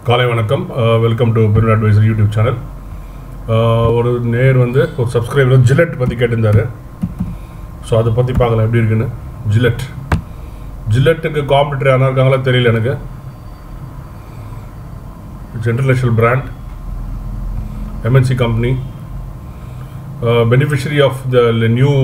காலை வணக்கம் welcome to brain adviser YouTube channel ஒரு நேர் வந்து ஒரு சப்ஸ்கிரைபர் ஜிலெட் பற்றி கேட்டிருந்தாரு ஸோ அதை பற்றி பார்க்கலாம் எப்படி இருக்குன்னு ஜிலெட் ஜிலெட்டுக்கு காம்படிட்டர் யாரா இருக்காங்களா தெரியல எனக்கு it's international brand MNC company beneficiary of the new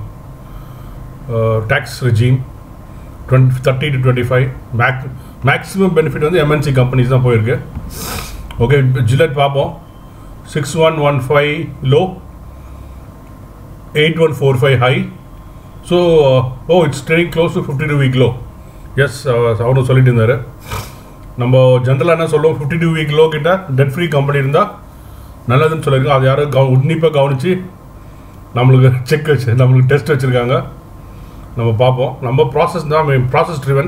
tax regime twenty thirty to twenty five max maximum benefit வந்து எம்என்சி கம்பெனிஸ் தான் போயிருக்கு ஓகே ஜிலட் பார்ப்போம் six one one five low eight one four five high so oh it's trading close to fifty two week low yes அவரும் சொல்லிட்டு இருந்தார் நம்ம ஜென்ரலாக என்ன சொல்லுவோம் ஃபிஃப்டி டூ வீக் லோ கிட்ட டெட் ஃப்ரீ கம்பெனி இருந்தால் நல்லதுன்னு சொல்லியிருக்கோம் அது யாரும் கவ உன்னிப்பாக கவனித்து நம்மளுக்கு செக் வச்சு நம்மளுக்கு டெஸ்ட் வச்சுருக்காங்க நம்ம பார்ப்போம் நம்ம ப்ராசஸ் தான் process driven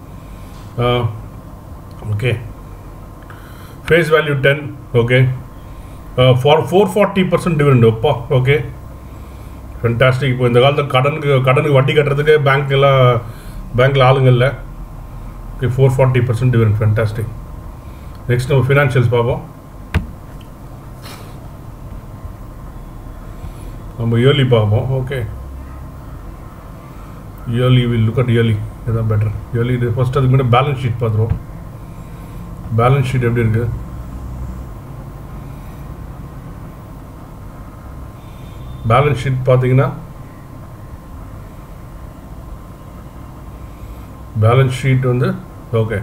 okay face value ten okay for four forty percent dividend ஒப்பா ஓகே ஃபென்டாஸ்டிக் இப்போ இந்த காலத்தில் கடனுக்கு கடனுக்கு வட்டி கட்டுறதுக்கு பேங்க் எல்லாம் பேங்க்கில் ஆளுங்க இல்லை okay four forty percent dividend fantastic next நம்ம ஃபினான்ஷியல்ஸ் பார்ப்போம் நம்ம இயர்லி பார்ப்போம் okay yearly will look at yearly இதுதான் பெட்டர் இயர்லி இது ஃபஸ்ட் அதுக்கு முன்னாடி பேலன்ஸ் ஷீட் பார்த்துருவோம் பேலன்ஸ் ஷீட் எப்படி இருக்குது பேலன்ஸ் ஷீட் பார்த்தீங்கன்னா பேலன்ஸ் ஷீட் வந்து okay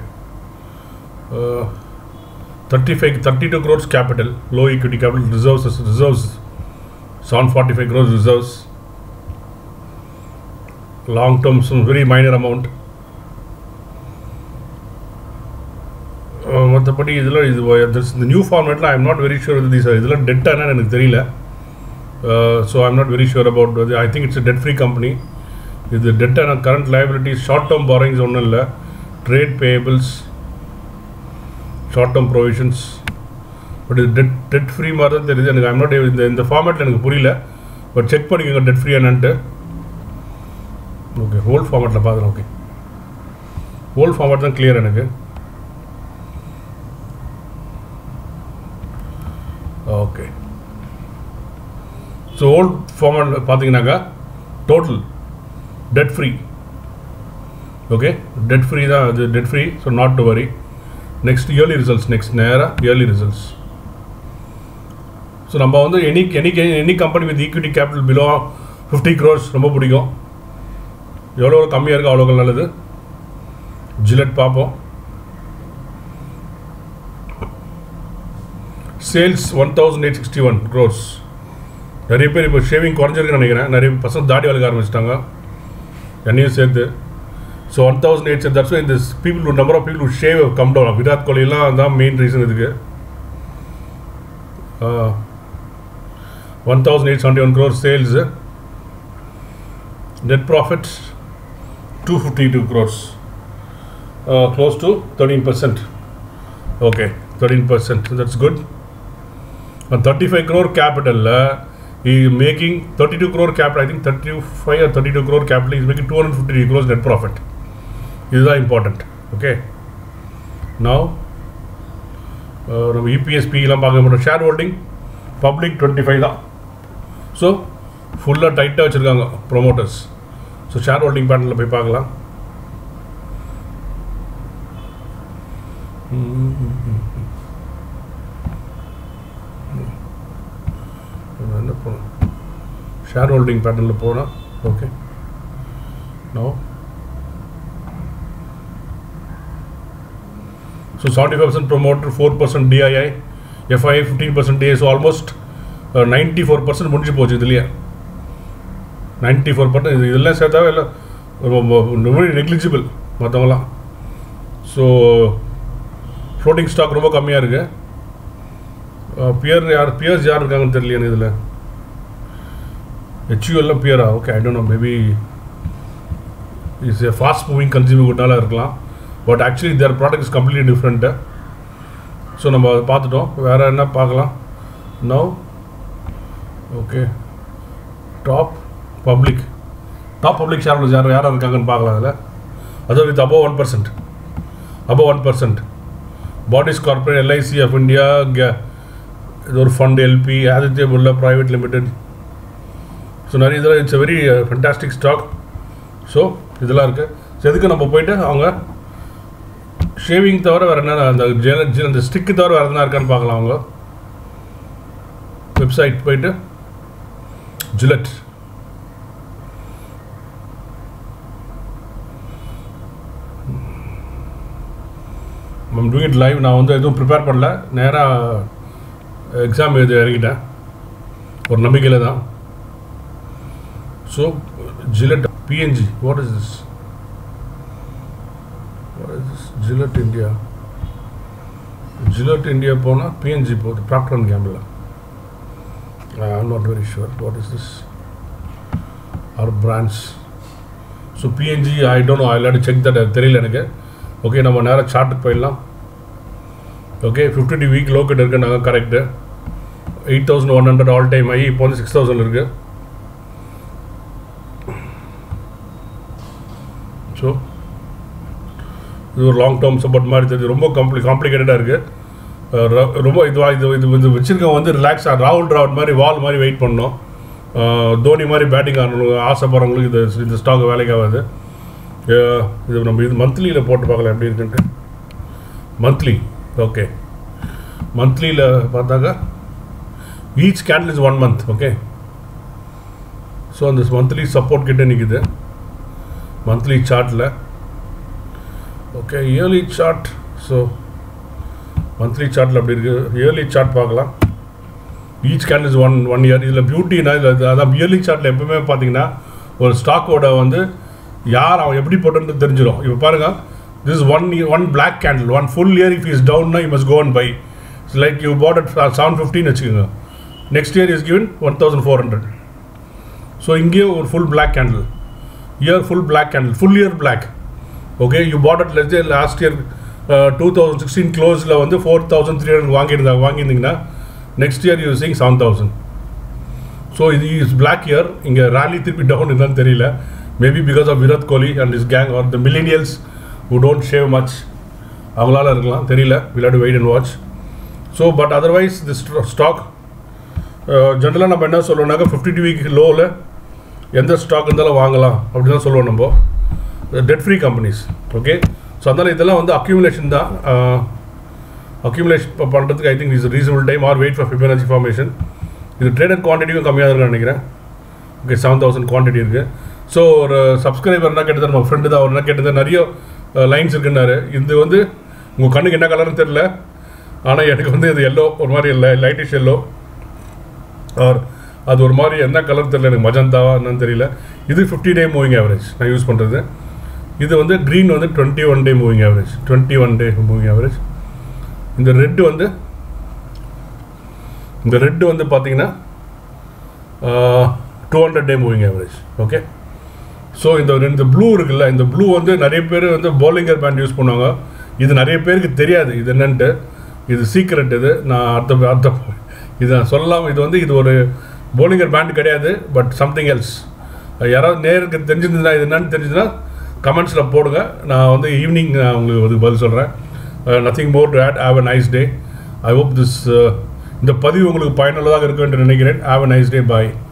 thirty five thirty two crores capital low equity capital reserves reserves seven forty five crores reserves long term some very minor amount மற்றபடி இதில் இது இந்த நியூ ஃபார்மேட்டில் I am not very sure இது இதெல்லாம் டெட்டானு எனக்கு தெரியல so I am not very sure about இது I think it's debt free company இது டெட்டான current liabilities short term borrowings ஒன்றும் இல்லை trade payables short term provisions but இது டெட் டெட் ஃப்ரீ மாதிரி தான் தெரியுது எனக்கு ஐம் நாட் இந்த இந்த ஃபார்மேட்டில் எனக்கு புரியல பட் செக் பண்ணிக்கோங்க டெட் ஃப்ரீ என்னன்ட்டு ஓகே ஹோல் ஃபார்மேட்டில் பார்க்குறேன் ஓகே ஹோல் ஃபார்மேட் தான் கிளியர் எனக்கு ஓகே ஸோ ஹோல் ஃபார்மேட் பார்த்தீங்கன்னாக்கா total debt free okay debt free தான் அது debt free so not to worry next yearly results next நேராக இயர்லி ரிசல்ட்ஸ் ஸோ நம்ம வந்து any any any company with equity capital below fifty crores ரொம்ப பிடிக்கும் எவ்வளோ கம்மியாக இருக்கோ அவ்வளோ நல்லது ஜிலட் பார்ப்போம் sales one thousand eight sixty one crores நிறைய பேர் இப்போ ஷேவிங் குறைஞ்சிருக்குன்னு நினைக்கிறேன் நிறைய பசங்க தாடி வளர்க்க ஆரம்பிச்சிட்டாங்க என்னையும் சேர்த்து so one thousand eight that's இந்த people number of people shave come down Virat கோலிலாம் தான் மெயின் ரீசன் இதுக்கு one thousand eight seventy one crore sales net profit 252 crores uh, close to 13% okay 13% that's good and 35 crore capital uh, he making 32 crore capital i think 35 or 32 crore capital is making 250 crores net profit this is important okay now நம்ம இபிஎஸ்பிலாம் பார்க்க மாட்டோம் share holding public twenty five தான் so ஃபுல்லாக டைட்டாக வச்சுருக்காங்க promoters so share holding பேட்டர்னில் போய் பார்க்கலாம் என்ன போகணும் ஷேர் ஹோல்டிங் பேட்டர்னில் போனால் okay no so seventy five percent promoter four percent DII FI fifteen percent DI so almost ninety four percent முடிஞ்சு போச்சு இதுலேயே நைன்ட்டி ஃபோர் பர்சன்ட் இது இதெல்லாம் சேர்த்தாவே இல்லை ரொம்ப நெக்லிஜிபிள் மற்றவங்களாம் ஸோ ஃப்ளோட்டிங் ஸ்டாக் ரொம்ப கம்மியாக இருக்குது பியர் யார் பியர்ஸ் யார் இருக்காங்கன்னு தெரியல எனக்கு இதில் ஹெச்யூஎல்லாம் பியரா okay I don't know maybe is a fast moving consumer குட்னால இருக்கலாம் but actually their product is completely different so நம்ம அதை பார்த்துட்டோம் வேறு என்ன பார்க்கலாம் no okay top public top public share holders யார் யார் இருக்காங்கன்னு பார்க்கலாம் அதில் அதுவும் with above one percent above one percent bodies corporate LIC of India இது ஒரு fund LP Aditya Birla private limited so நிறைய இதெல்லாம் it's very fantastic stock so இதெல்லாம் இருக்குது ஸோ எதுக்கு நம்ம போயிட்டு அவங்க ஷேவிங் தவிர வேறு என்ன அந்த ஜெல ஜெ- அந்த ஸ்டிக்கு தவிர வேறு என்ன இருக்கான்னு பார்க்கலாம் அவங்க வெப்சைட் போயிட்டு Gillette I'm doing it live நான் வந்து எதுவும் ப்ரிப்பேர் பண்ணல நேராக எக்ஸாம் எழுதி இறங்கிட்டேன் ஒரு நம்பிக்கையில் தான் so Gillette PNG what is this what is this Gillette India Gillette India போனால் பிஎன்ஜி போகுது Procter and Gamble I not very sure what is this or branch so PNG I don't know I lot check that தெரியல எனக்கு okay நம்ம நேராக சார்ட்டுக்கு போயிடலாம் okay fifty two week லோக்கெட் இருக்கு நாங்கள் correct eight thousand one hundred all time ஆகி இப்போ வந்து சிக்ஸ் தௌசண்ட் இருக்குது ஸோ இது ஒரு லாங் டேர்ம் சப்போர்ட் மாதிரி தெரியுது ரொம்ப காம்ப்ளி காம்ப்ளிகேட்டடாக இருக்குது ரொம்ப இது இது இது இது வச்சுருக்கவங்க வந்து ரிலாக்ஸாக ராகுல் டிராவட் மாதிரி வால் மாதிரி வெயிட் பண்ணோம் அஹ், தோனி மாதிரி பேட்டிங் ஆடணும் ஆசைப்படுறவங்களுக்கு இது இந்த ஸ்டாக் வேலைக்கு ஆகாது அஹ், இது நம்ம இது மந்த்லியில் போட்டு பார்க்கலாம் எப்படி இருக்குன்ட்டு மந்த்லி ஓகே மந்த்லியில் பார்த்தாக்கா each candle is one month okay so அந்த மந்த்லி சப்போர்ட் கிட்ட நிற்குது மந்த்லி சார்ட்டில் okay yearly chart so monthly சார்ட்டில் அப்படி இருக்குது இயர்லி சார்ட் பார்க்கலாம் each candle is one one year இதில் பியூட்டினா இதில் அதான் இயர்லி சார்ட்டில் எப்பவுமே பார்த்தீங்கன்னா ஒரு ஸ்டாக்கோட வந்து யார் அவன் எப்படி போட்டுன்னு தெரிஞ்சிடும் இப்போ பாருங்கள் this one one black candle one full year if is டவுன்னா you must go and buy like you bought at seven ஃபிஃப்டின்னு வச்சுக்கோங்க next year is given one thousand four hundred so இங்கேயும் ஒரு full black candle year full black candle full year black okay you bought at less last year two thousand sixteen க்ளோஸில் வந்து four thousand three hundred வாங்கியிருந்தாங்க வாங்கியிருந்தீங்கன்னா next year you Singh seven thousand so இது is black year இங்கே rally திருப்பி down என்னன்னு தெரியல maybe because of Virat Kohli and his gang are the millennials who don't shave much அவங்களால இருக்கலாம் தெரியல will to wait and watch so but otherwise the stock ஜென்ரலாக நம்ம என்ன சொல்லுவோம்னாக்கா ஃபிஃப்டி டூ வீக் லோவில் எந்த ஸ்டாக் இருந்தாலும் வாங்கலாம் அப்படின்னு தான் சொல்லுவோம் நம்ம debt free companies okay so அதனால் இதெல்லாம் வந்து அக்யூமுலேஷன் தான் அக்யூமுலேஷன் பண்ணுறதுக்கு I think is reasonable time or wait for Fibonacci formation இது ட்ரேடட் குவான்டிட்டியும் கம்மியாக இருக்குன்னு நினைக்கிறேன் ஓகே செவன் தௌசண்ட் குவான்டிட்டி இருக்குது ஸோ ஒரு சப்ஸ்கிரைபர்னா கேட்டது நம்ம ஃப்ரெண்டு தான் அவர்னா கேட்டது நிறைய லைன்ஸ் இருக்குன்னாரு இது வந்து உங்கள் கண்ணுக்கு என்ன கலர்னு தெரில ஆனால் எனக்கு வந்து இது எல்லோ ஒரு மாதிரி இல்லை லைட்டிஷ் எல்லோ ஆர் அது ஒரு மாதிரி என்ன கலர் தெரியல எனக்கு மஜந்தாவா என்னன்னு தெரியல இது ஃபிஃப்டி டே மூவிங் ஆவரேஜ் நான் யூஸ் பண்ணுறது இது வந்து க்ரீன் வந்து twenty one day moving average twenty one day moving average இந்த ரெட்டு வந்து இந்த ரெட்டு வந்து பார்த்தீங்கன்னா two hundred day moving average okay so இந்த இந்த ப்ளூ இருக்குல்ல இந்த ப்ளூ வந்து நிறைய பேர் வந்து போலிங்கர் பேண்ட் யூஸ் பண்ணுவாங்க இது நிறைய பேருக்கு தெரியாது இது என்னன்ட்டு இது சீக்ரெட் இது நான் அடுத்த அடுத்த இது நான் சொல்லலாம் இது வந்து இது ஒரு போலிங்கர் பேண்ட் கிடையாது பட் சம்திங் எல்ஸ் யாராவது நேருக்கு தெரிஞ்சிருந்ததுன்னா இது என்னன்னு தெரிஞ்சதுன்னா கமெண்ட்ஸில் போடுங்க நான் வந்து ஈவினிங் நான் உங்களுக்கு வந்து பதில் சொல்கிறேன் nothing more to add have a nice day I hope this இந்த பதிவு உங்களுக்கு பயனுள்ளதாக இருக்கும் என்று நினைக்கிறேன் have a nice day bye